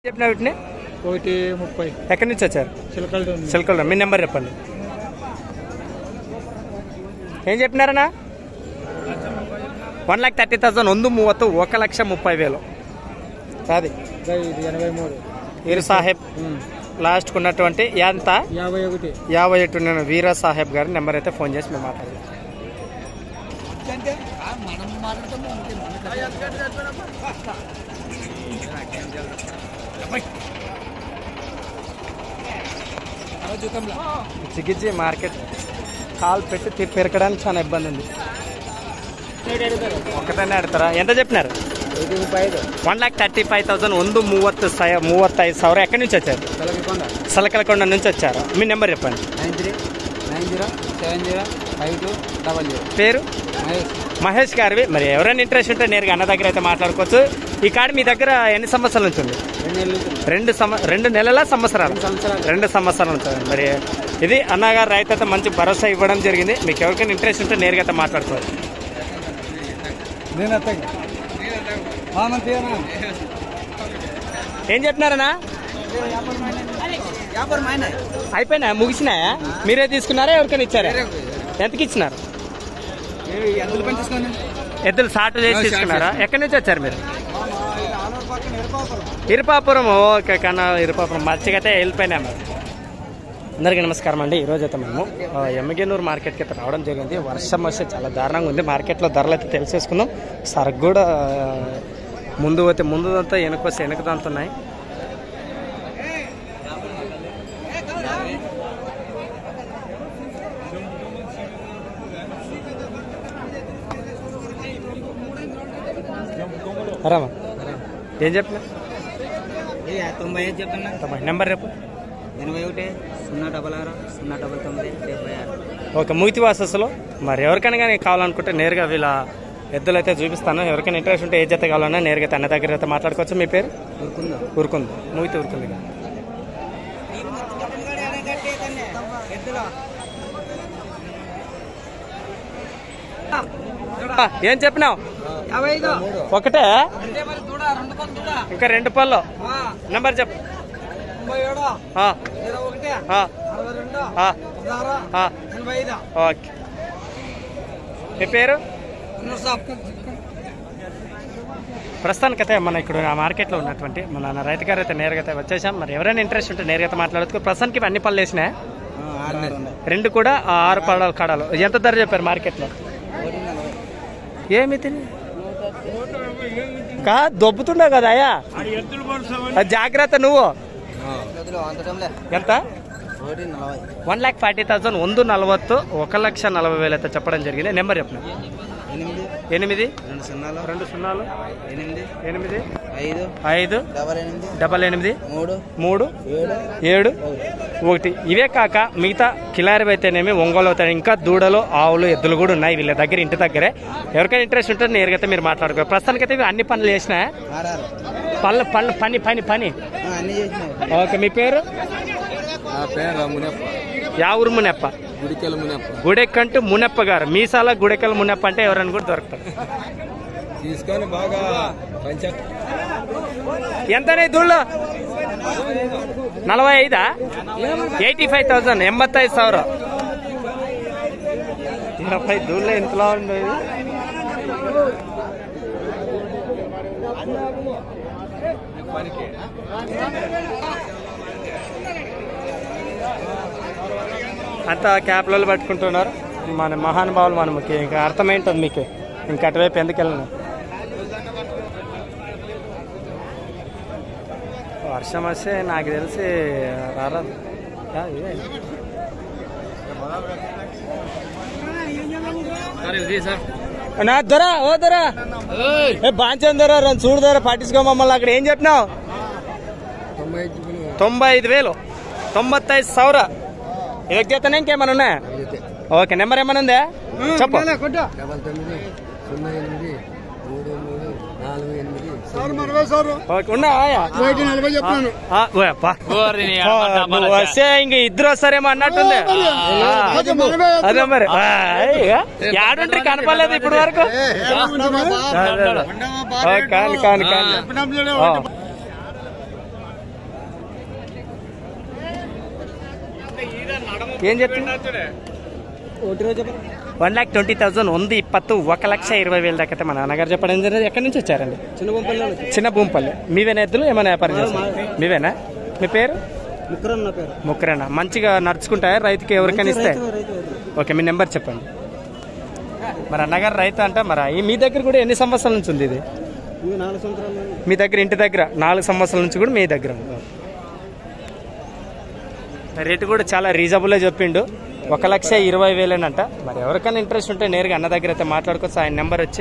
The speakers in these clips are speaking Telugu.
చెప్పిన వీటిని ఒకటి ముప్పై ఎక్కడి నుంచి వచ్చారు చిలకలు సిల్కల్ మీ నెంబర్ చెప్పండి ఏం చెప్పినారనా వన్ ల్యాక్ థర్టీ థౌసండ్ ಒಂದು ಮೂವತ್ತು ఒక లక్ష ముప్పై వేలు అది ఇది ఎనభై మూడు వీర సాహెబ్ లాస్ట్ ఉన్నటువంటి ఎంత యాభై ఒకటి యాభై ఎటు నేను వీర సాహెబ్ గారి నెంబర్ అయితే ఫోన్ చేసి మేము మాట్లాడదాం చికిత్స మార్కెట్ కాల్ పెట్టి తి- పెరకడానికి చాలా ఇబ్బంది ఉంది ఒకటనే ఆడతారా ఎంత చెప్పినారు ఒకటి ముప్పై ఐదు one lakh thirty five thousand ಒಂದು ಮೂವತ್ತು ಸೈ ಮೂವತ್ತೈದು ಸಾವಿರ ఎక్కడి నుంచి వచ్చారు చిలకలకొండ సలకలకొండ నుంచి వచ్చారు మీ నెంబర్ చెప్పండి nine three nine zero seven zero five two double zero పేరు మహేష్ మహేష్ గారివి మరి ఎవరైనా ఇంట్రెస్ట్ ఉంటే నేరుగా అన్న దగ్గర అయితే మాట్లాడుకోవచ్చు ఈ కార్డు మీ దగ్గర ఎన్ని సంవత్సరాల నుంచి ఉంది రెండు నెలలు అవుతుంది. రెండు సంవ రెండు నెలల సంవత్సరాలు రెండు సంవత్సరాలు రెండు సంవత్సరాల నుంచి ఉంది. మరి ఇది అన్నగారు రైతు అయితే మంచి భరోసా ఇవ్వడం జరిగింది మీకు ఎవరికైనా ఇంట్రెస్ట్ ఉంటే నేరుగా అయితే మాట్లాడుకోవచ్చు నేను అత్తగా తీయనా ఏం చెప్పినారనా వ్యాపారం ఆయన అయిపోయినా ముగిసినాయా మీరే తీసుకున్నారా ఎవరికైనా ఇచ్చారా ఎంతకి ఇచ్చినారు ఎందుకు పనిచేస్తున్నాను ఎద్దులు సాటు చేసి తీసుకున్నారా ఎక్కడి నుంచి వచ్చారు మీరు ఇరుపాపురం ఓకే కన్నా ఇరుపాపురం మర్చికైతే వెళ్ళిపోయినా మరి అందరికీ నమస్కారం అండి ఈరోజు అయితే మనము ఆ, ఎమ్మగేనూరు మార్కెట్కి అయితే రావడం జరిగింది వర్షం వస్తే చాలా దారుణంగా ఉంది మార్కెట్లో ధరలు అయితే తెలిసేసుకుందాం సరుకు కూడా ఆ, ముందు పోతే ముందుదంతా వెనక వస్తే వెనకదంతా ఉన్నాయి రామా ఏం చెప్పిన తొంభై ఐదు చెప్పన్నా నెంబర్ రేపు ఎనభై ఒకటి సున్నా డబల్ ఆరు సున్నా డబల్ తొమ్మిది డెబ్బై ఆరు ఒక మూతి వాసస్సులో మరి ఎవరికైనా కానీ కావాలనుకుంటే నేరుగా వీళ్ళ ఎద్దులు అయితే చూపిస్తాను ఎవరికైనా ఇంట్రెస్ట్ ఉంటే ఏ జత కావాలన్నా నేరుగా తన దగ్గర అయితే మాట్లాడుకోవచ్చు మీ పేరు ఊరుకుందా ఊరుకుంది మూతి ఊరుకుంది ఆ, ఏం చెప్పినావు యాభై ఐదు ఒకటే అంటే మరి దూడ రెండు పళ్ళు దూడ ఇంకా రెండు పళ్ళు ఆ, నెంబర్ చెప్పు తొంభై ఏడు ఆ, ఇరవై ఒకటి ఆ, అరవై రెండు ఆ, పదహారు ఆ. ఎనభై ఐదు ఓకే మీ పేరు ప్రస్తుతానికైతే మన ఇక్కడ ఆ మార్కెట్లో ఉన్నటువంటి మన రైతు గారు అయితే నేరుగా అయితే వచ్చేసాం మరి ఎవరైనా ఇంట్రెస్ట్ ఉంటే నేరుగా అయితే మాట్లాడచ్చు ప్రస్తుతానికి అన్ని పళ్ళు వేసినాయి రెండు కూడా ఆ ఆరు పడాలు కడాలు ఎంత ధర చెప్పారు మార్కెట్లో ఏమి తిని కా దొబ్బుతుండవు కదా అయ్యా అది జాగ్రత్త నువ్వు ఎంత ఒకటి నలభై వన్ ల్యాక్ ఫార్టీ థౌసండ్ ಒಂದು నలవత్తు ఒక లక్ష నలభై వేలు అయితే చెప్పడం జరిగింది నెంబర్ చెప్పిన ఎనిమిది ఎనిమిది రెండు సున్నాలు రెండు సున్నాలు ఎనిమిది ఎనిమిది ఐదు ఐదు డబల్ ఎనిమిది డబల్ ఎనిమిది మూడు మూడు ఏడు ఏడు ఒకటి ఇవే కాక మిగతా కిలారి అయితేనేమి ఒంగోలు అవుతాయి ఇంకా దూడలు ఆవులు ఎద్దులు కూడా ఉన్నాయి వీళ్ళ దగ్గర ఇంటి దగ్గరే ఎవరికైనా ఇంట్రెస్ట్ ఉంటే నేరుగా అయితే మీరు మాట్లాడుకో ప్రస్తుతానికైతే ఇవి అన్ని పనులు చేసినా ఆర్ఆర్ పనులు పనులు పని పని పని అన్ని చేసినావు ఓకే మీ పేరు నా పేరు మునప్ప యా ఊరు మునెప్ప గుడికెళ్ళ మునప్ప గుడెక్కంటూ మునెప్ప గారు మీసాల గుడెక్కల మునెప్ప అంటే ఎవరైనా కూడా దొరుకుతారు తీసుకొని బాగా పంచాయత్ ఎంతనే దూళ్ళు నలభై ఐదా ఎయిటీ ఫైవ్ థౌసండ్ ఎంబತ್ತೈದು ಸಾವಿರ ఇరవై దూళ్ళు ఎంతలా ఉండేది అంతా క్యాప్లలో పట్టుకుంటున్నారు మన మహానుభావులు మనకి ఇంకా అర్థమైంటుంది మీకు ఇంకా అటువైపు ఎందుకు వెళ్ళను వర్షం వస్తే నాకు తెలిసి రారాదు యా, ఇదే. నా దొర ఓ దొర ఏ బాంచం దొర రెండు చూడు దొర పట్టించుకో మమ్మల్ని అక్కడ ఏం చెప్పినావు తొంభై తొంభై ఐదు వేలు తొంభత్తైదు సౌర ఇదొక జతనే ఇంకేమైనా ఉన్నాయా ఓకే నెంబర్ ఏమైనా ఉందా చెప్పు డబల్ తొమ్మిది సున్నా ఎనిమిది మూడు మూడు నాలుగు ఎనిమిది ఓకే ఉన్నాయా నలభై చెప్పాను ఆ, ఓ అబ్బా. ఆ, నువ్వు వస్తే ఇంక ఇద్దరు వస్తారేమో అన్నట్టుంది ఆ, అదే మరి ఆ, ఇక యాడుంటే కనపడలేదు ఇప్పుడు వరకు అదే, అదే. ఓ, కాని కాని కాని ఓ. ಏನ್ చెప్తున్నా వన్ ల్యాక్ ట్వంటీ థౌసండ్ ఉంది ఇప్పత్తు ఒక లక్ష ఇరవై వేల దాకా అయితే మా నాన్నగారు చెప్పడం జరిగింది ఎక్కడి నుంచి వచ్చారండి చిన్న బొమ్మలు చిన్న భూమిపల్లి మీవేనా ఎద్దులు ఏమైనా వ్యాపారం చేస్తారు మీవేనా మీ పేరు ముక్కరన్న నా పేరు ముక్కరేనా మంచిగా నడుచుకుంటాయా రైతుకి ఎవరికైనా ఇస్తే రైతు రైతు ఓకే మీ నెంబర్ చెప్పండి మరి అన్నగారు రైతు అంట మరి ఈ మీ దగ్గర కూడా ఎన్ని సంవత్సరాల నుంచి ఉంది ఇది ఇవి నాలుగు సంవత్సరాలు మీ దగ్గర ఇంటి దగ్గర నాలుగు సంవత్సరాల నుంచి కూడా మీ దగ్గర ఉంది రేటు కూడా చాలా రీజనబుల్గా చెప్పిండు ఒక లక్ష ఇరవై వేలేనంట మరి ఎవరికైనా ఇంట్రెస్ట్ ఉంటే నేరుగా అన్న దగ్గర అయితే మాట్లాడుకోవచ్చు ఆయన నెంబర్ వచ్చి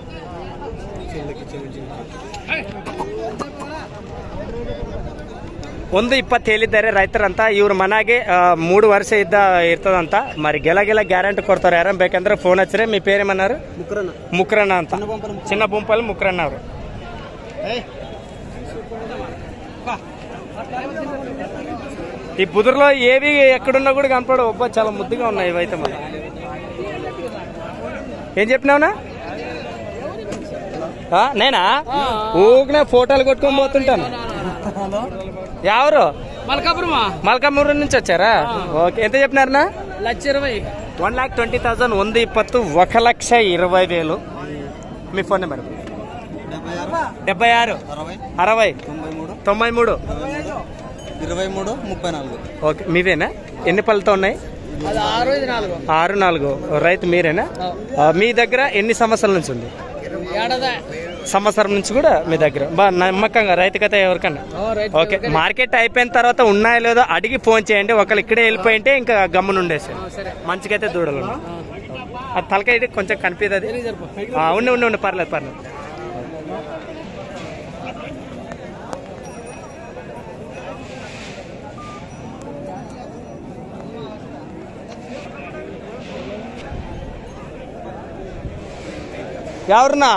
ಒಂದು ಇಪ್ಪತ್ತು ಹೇಳಿದ್ದಾರೆ ರೈತರಂತ ಇವ್ರು ಮನೆಗೆ ಆ, ಮೂರು ವರ್ಷ ಇದ್ದ ಇರ್ತದಂತ మరి ಗೆಲ ಗೆಲ ಗ್ಯಾರಂಟಿ ಕೊಡ್ತಾರೆ ಯಾರನ್ನ ಬೇಕಂದ್ರೆ ಫೋನ್ ಹಚ್ಚಿರಿ మీ పేరేమన్నారు ముక్కరన్న ముక్రಣ್ಣ ಅಂತ చిన్న బొమ్మలు చిన్న బొంపల్లి ముక్రಣ್ಣ ಅವರು ఈ బుదురులో ఏవి ఎక్కడున్నా కూడా కనపడు ఒబ్బా చాలా ముద్దుగా ఉన్నాయి ఇవైతే మన ఏం చెప్పినావునా ఆ, నేనా ఊగిన ఫోటోలు కొట్టుకొని పోతుంటాను హలో ఎవరు మల్కాపురమా మల్కామూరు నుంచి వచ్చారా ఓకే ఎంత చెప్పినారనా లక్ష ఇరవై వన్ ల్యాక్ ట్వంటీ థౌసండ్ ఉంది ఇప్పತ್ತು ఒక లక్ష ఇరవై వేలు మీ ఫోన్ నెంబర్ డెబ్బై ఆరు అరవై అరవై తొంభై మూడు తొంభై మూడు ఇరవై మూడు ముప్పై నాలుగు ఓకే మీవేనా ఎన్ని పళ్ళతో ఉన్నాయి అది ఆరు ఇది నాలుగు ఆరు నాలుగు రైతు మీరేనా ఆ, మీ దగ్గర ఎన్ని సంవత్సరాల నుంచి ఉంది ఏడాది సంవత్సరం నుంచి కూడా మీ దగ్గర బాగా నమ్మకంగా రైతు కథ ఎవరికన్నా ఓకే మార్కెట్ అయిపోయిన తర్వాత ఉన్నాయో లేదో అడిగి ఫోన్ చేయండి ఒకళ్ళు ఇక్కడే వెళ్ళిపోయింటే ఇంకా గమ్మున ఉండేసి మంచిగైతే దూడలు ఉన్నాయి. ఆ తలకాయ కొంచెం కనిపిస్తుంది ఉండి ఉండి ఉండి పర్లేదు పర్లేదు ఎవరున్నా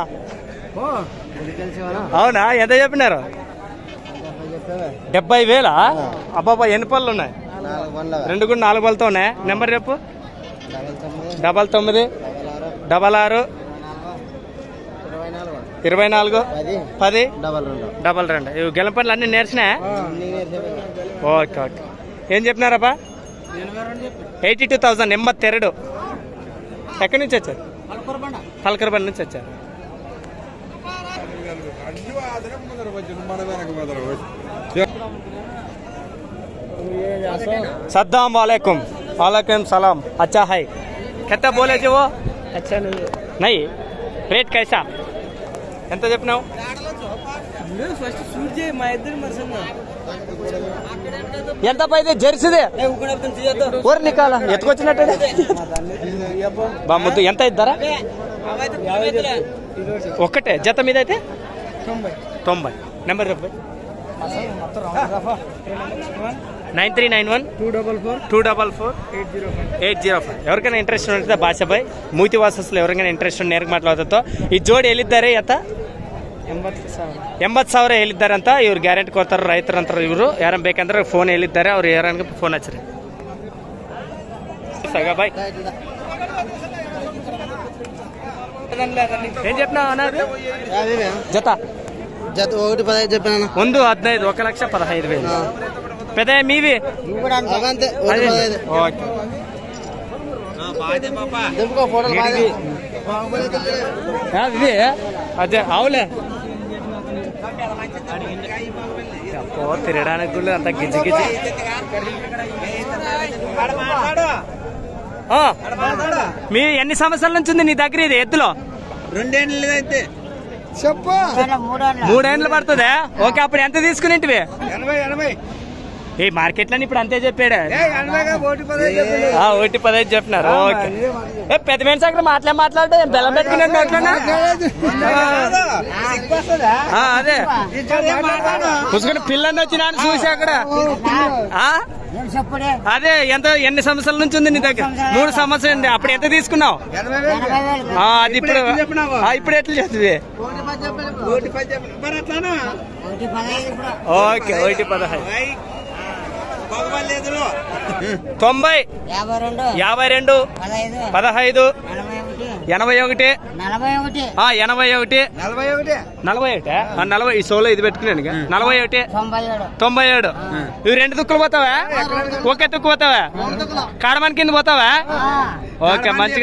అవునా ఎంత చెప్పినారు డెబ్బై వేలా అబ్బాబా ఎన్ని పళ్ళు ఉన్నాయి నాలుగు వందల రెండు కూడా నాలుగు పళ్ళతో ఉన్నాయి నెంబర్ చెప్పు డబల్ తొమ్మిది డబల్ తొమ్మిది డబల్ ఆరు డబల్ ఆరు ఇరవై నాలుగు ఇరవై నాలుగు పది పది డబల్ రెండు డబల్ రెండు ఇవి గెలం పనులు అన్ని నేర్చినా ఓకే ఓకే ఏం చెప్పినారబ్బా ఎనభై రెండు చెప్పి ఎయిటీ టూ థౌసండ్ ఎంబత్తెరడు ఎక్కడి నుంచి వచ్చారు పలకరబండి నుంచి వచ్చారు सद्दाम वालेकुम वालेकुम सलाम अच्छा है कितना बोले जी वो अच्छा नहीं नहीं రేట్ కైసా ఎంత చెప్పినావు ఫస్ట్ షూట్ చేయి మా ఇద్దరు మనుషులు ఎంత పైది జెర్సీదే ఊరు నికాల ఎత్తుకొచ్చినట్టు బా ముద్దు ఎంత ఇద్దారా ఒక్కటే జత మీద అయితే తొంభై తొంభై నెంబర్ చెప్పు nine three nine one two double four two double four eight zero five eight zero five ఎవరికైనా ಇಂಟ್ರೆಸ್ಟ್ ఉంటే ಭಾಷಾಬಾಯ್ ಮೂತಿ ವಾಸಸ್ಲು ఎవరికైనా ಇಂಟ್ರೆಸ್ಟ್ ನೇರ್ಗೆ ಮಾತಾಡ್ತೋ ಈ ಜೋಡಿ ಎಲ್ಲಿದ್ದಾರೆ ಯತ ಎಂಬತ್ತು ಸಾವಿರ ಎಂಬತ್ತು ಸಾವಿರ ಹೇಳಿದ್ದಾರಂತ ಇವ್ರು ಗ್ಯಾರಂಟಿ ಕೊಡ್ತಾರೆ ರೈತರು ಅಂತಾರೆ ಇವರು ಯಾರನ್ನ ಬೇಕಂದ್ರೆ ಫೋನ್ ಹೇಳಿದ್ದಾರೆ ಅವ್ರು ಯಾರನ್ನ ಫೋನ್ ಹಚ್ಚ್ರಿ సగా బాయ్ ఏం చెప్పినా అన్నది జత జత ఒకటి పదహైదు చెప్పాను ಒಂದು ಹದಿನೈದು ఒక లక్ష పదహైదు వేలు పెద్ద మీవి అవంతే అదే ఒకటి పదహైదు ఓకే దింపుకో ఫోటోలు బాగా యాది ఇది అదే అవులే అప్పో తిరగడానికి కూడా అంత గిజ్జి గిజ్జి ఆ, మీ ఎన్ని సంవత్సరాల నుంచి ఉంది నీ దగ్గర ఇది ఎద్దులో రెండేళ్ళు అయితే చెప్పు మూడేండ్లు పడుతుందా ఓకే అప్పుడు ఎంత తీసుకునేంటివి ఎనభై ఎనభై ఈ మార్కెట్ లో ఇప్పుడు అంతే చెప్పాడు ఎనభైగా ఒకటి పదహైదు చెప్పాను ఆ, ఒకటి పదహైదు చెప్పినారు ఓకే ఏ పెద్ద మనిషి అక్కడ మాట్లా మాట్లాడు బెల్లం పెట్టుకున్నాడు నోట్లోనా? ఆ, అదే పుసుకుని పిల్లని వచ్చినా అని చూసి అక్కడ ఆ? అదే ఎంత ఎన్ని సంవత్సరాల నుంచి ఉంది నీ దగ్గర మూడు సంవత్సరాలు ఉంది అప్పుడు ఎంత తీసుకున్నావు ఎనభై వేలు ఆ, అది ఇప్పుడు ఆ, ఇప్పుడు ఎట్లా చేస్తుంది ఒకటి పది చెప్పాను ఒకటి పది చెప్పాను మరి అట్లానా ఓకే ఒకటి పదహైదు లేదు తొంభై యాభై రెండు యాభై రెండు పదహైదు పదహైదు నలభై ఒకటి ఎనభై ఒకటి నలభై ఒకటి ఆ, ఎనభై ఒకటి నలభై ఒకటి నలభై ఒకటి ఆ, నలభై ఈ సోలో ఇది పెట్టుకున్నాను ఇక. నలభై ఒకటి తొంభై ఏడు తొంభై ఏడు ఇవి రెండు తుక్కులు పోతావా ఒకే తుక్కు పోతావా కాడమని కింద పోతావా ఓకే మంచిగా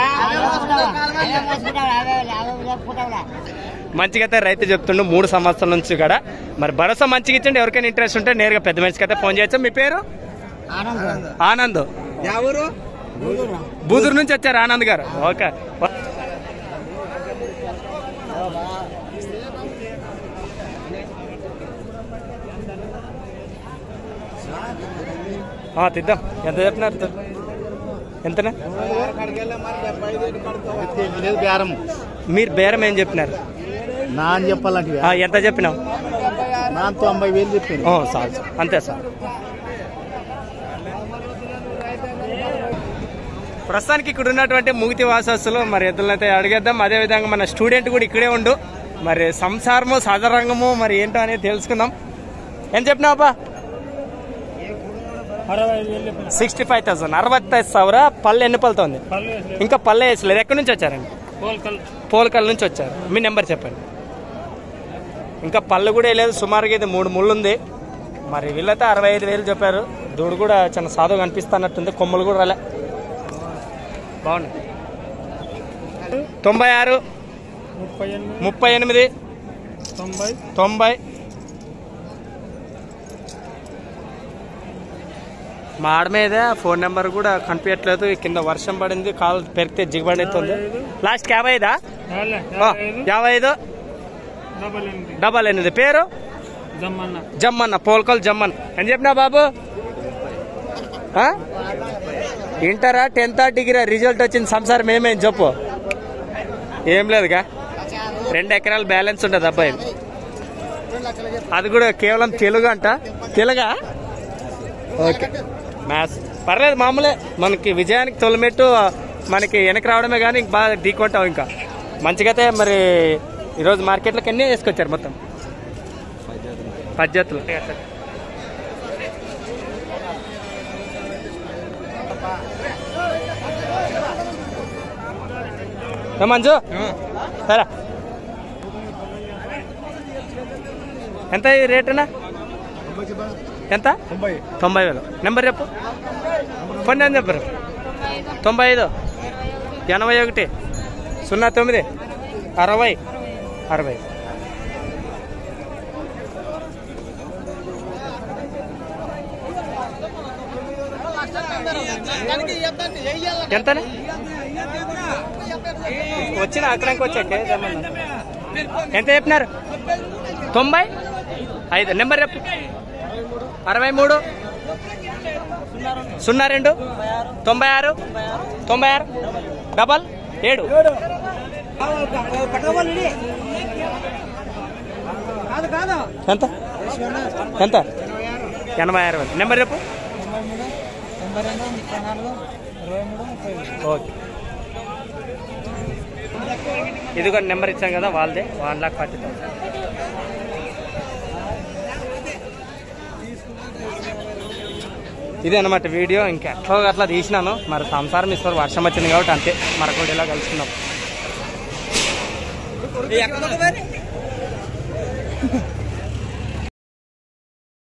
మంచిగా అయితే రైతు చెప్తుండు మూడు సంవత్సరాల నుంచి కూడా మరి భరోసా మంచిగా ఇచ్చండి ఎవరికైనా ఇంట్రెస్ట్ ఉంటే నేరుగా పెద్ద మనిషికి అయితే ఫోన్ చేయొచ్చు మీ పేరు ఆనంద్ ఆనంద్ ఎవరు బూదూరు నుంచి వచ్చారు ఆనంద్ గారు ఓకే ఆ, తిద్దాం ఎంత చెప్పినారు తి- ఎంతనా లేదు బేరం మీరు బేరం ఏం చెప్పినారు నా అని చెప్పాలంటే ఆ, ఎంత చెప్పినావు నా తొంభై వేలు చెప్పింది ఓ, చాలు చాలు. అంతే సార్ ప్రస్తుతానికి ఇక్కడ ఉన్నటువంటి ముగితి వాసస్సులు మరి ఎద్దులనైతే అడిగేద్దాం అదే విధంగా మన స్టూడెంట్ కూడా ఇక్కడే ఉండు మరి సంసారము సాధారణము మరి ఏంటో అనేది తెలుసుకుందాం ఏం చెప్పినావా సిక్స్టీ ఫైవ్ థౌసండ్ అరవత్తైదు సవర పళ్ళు ఎన్ని పళ్ళతో ఉంది ఇంకా పళ్ళే వేసలేదు ఎక్కడి నుంచి వచ్చారండి పోల్కల్ నుంచి వచ్చారు మీ నెంబర్ చెప్పండి ఇంకా పళ్ళు కూడా వేయలేదు సుమారుగా ఇది మూడు ముళ్ళు ఉంది మరి వీళ్ళైతే అరవై ఐదు వేలు చెప్పారు దూడు కూడా చాలా సాధువు కనిపిస్తున్నట్టుంది కొమ్మలు కూడా రాలే బాగుంది తొంభై ఆరు ముప్పై ఎనిమిది తొంభై తొంభై మా ఆడ మీద ఫోన్ నెంబర్ కూడా కనిపించట్లేదు ఈ కింద వర్షం పడింది కాలు పెరిగితే జిగబడి అవుతుంది లాస్ట్ యాభై ఐదా యాభై ఆ, ఐదు యాభై ఐదు డబల్ ఎనిమిది డబల్ ఎనిమిది పేరు జమ్మన్న జమ్మన్న పోల్కల్ జమ్మన్ అని చెప్పినా బాబు ఆ? ఇంటరా టెన్త్ డిగ్రీ రిజల్ట్ వచ్చింది సంసారం ఏమేం చెప్పు ఏం లేదుగా రెండు ఎకరాలు బ్యాలెన్స్ ఉంటుంది అబ్బాయి అది కూడా కేవలం తెలుగు అంట తెలుగా ఓకే మ్యాథ్స్ పర్లేదు మామూలే మనకి విజయానికి తొలిమెట్టు మనకి వెనక్కి రావడమే కానీ ఇంక బాగా ఢీకొంటాం ఇంకా మంచిగా అయితే మరి ఈరోజు మార్కెట్లోకి ఎన్ని వేసుకొచ్చారు మొత్తం పద్ధతులు ఏ మంజు సరే ఎంత ఈ రేటునా ఎంత తొంభై తొంభై వేలు నెంబర్ చెప్పు ఫోన్ నెంబర్ చెప్పరు తొంభై ఐదు ఎనభై ఒకటి సున్నా తొమ్మిది అరవై అరవై ఎంత వచ్చిన అక్కడికి వచ్చాక ఎంత చెప్పినారు తొంభై ఐదు నెంబర్ చెప్పు అరవై మూడు సున్నా రెండు తొంభై ఆరు తొంభై ఆరు డబల్ ఏడు ఎంత ఎంత ఎనభై ఆరు వేలు నెంబర్ చెప్పు ఓకే ఇది కూడా నెంబర్ ఇచ్చాం కదా వాళ్ళదే వన్ లాక్ ఫార్టీ థౌసండ్ ఇది అనమాట వీడియో ఇంకా ఎట్లా అట్లా తీసినాను మరి సంసారం ఇస్తారు వర్షం వచ్చింది కాబట్టి అంతే మరొకటి ఇలా కలుసుకుందాం